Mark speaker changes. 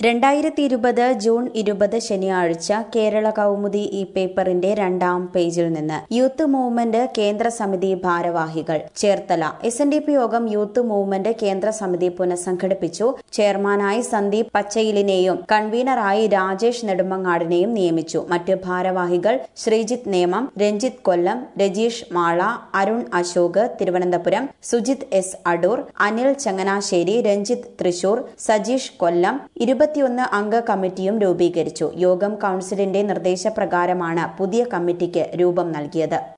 Speaker 1: രണ്ടായിരത്തി ഇരുപത് ജൂൺ ഇരുപത് ശനിയാഴ്ച കേരള കൗമുദി ഈ പേപ്പറിന്റെ രണ്ടാം പേജിൽ നിന്ന് യൂത്ത് മൂവ്മെന്റ് കേന്ദ്ര സമിതി ഭാരവാഹികൾ Cherthala S N D P യോഗം യൂത്ത് മൂവ്മെന്റ് കേന്ദ്ര സമിതി പുനഃസംഘടിപ്പിച്ചു ചെയർമാനായി സന്ദീപ് പച്ചയിലിനെയും കൺവീനറായി രാജേഷ് നെടുമങ്ങാടിനെയും നിയമിച്ചു മറ്റ് ഭാരവാഹികൾ ശ്രീജിത്ത് നേമം രഞ്ജിത്ത് കൊല്ലം രജീഷ് മാള അരുൺ അശോക് തിരുവനന്തപുരം സുജിത് എസ് അടൂർ അനിൽ ചങ്ങനാശ്ശേരി രഞ്ജിത്ത് തൃശൂർ സജീഷ് കൊല്ലം ഇരുപത്തിയൊന്ന് അംഗ കമ്മിറ്റിയും രൂപീകരിച്ചു യോഗം കൌൺസിലിന്റെ നിർദ്ദേശപ്രകാരമാണ് പുതിയ കമ്മിറ്റിക്ക് രൂപം നൽകിയത്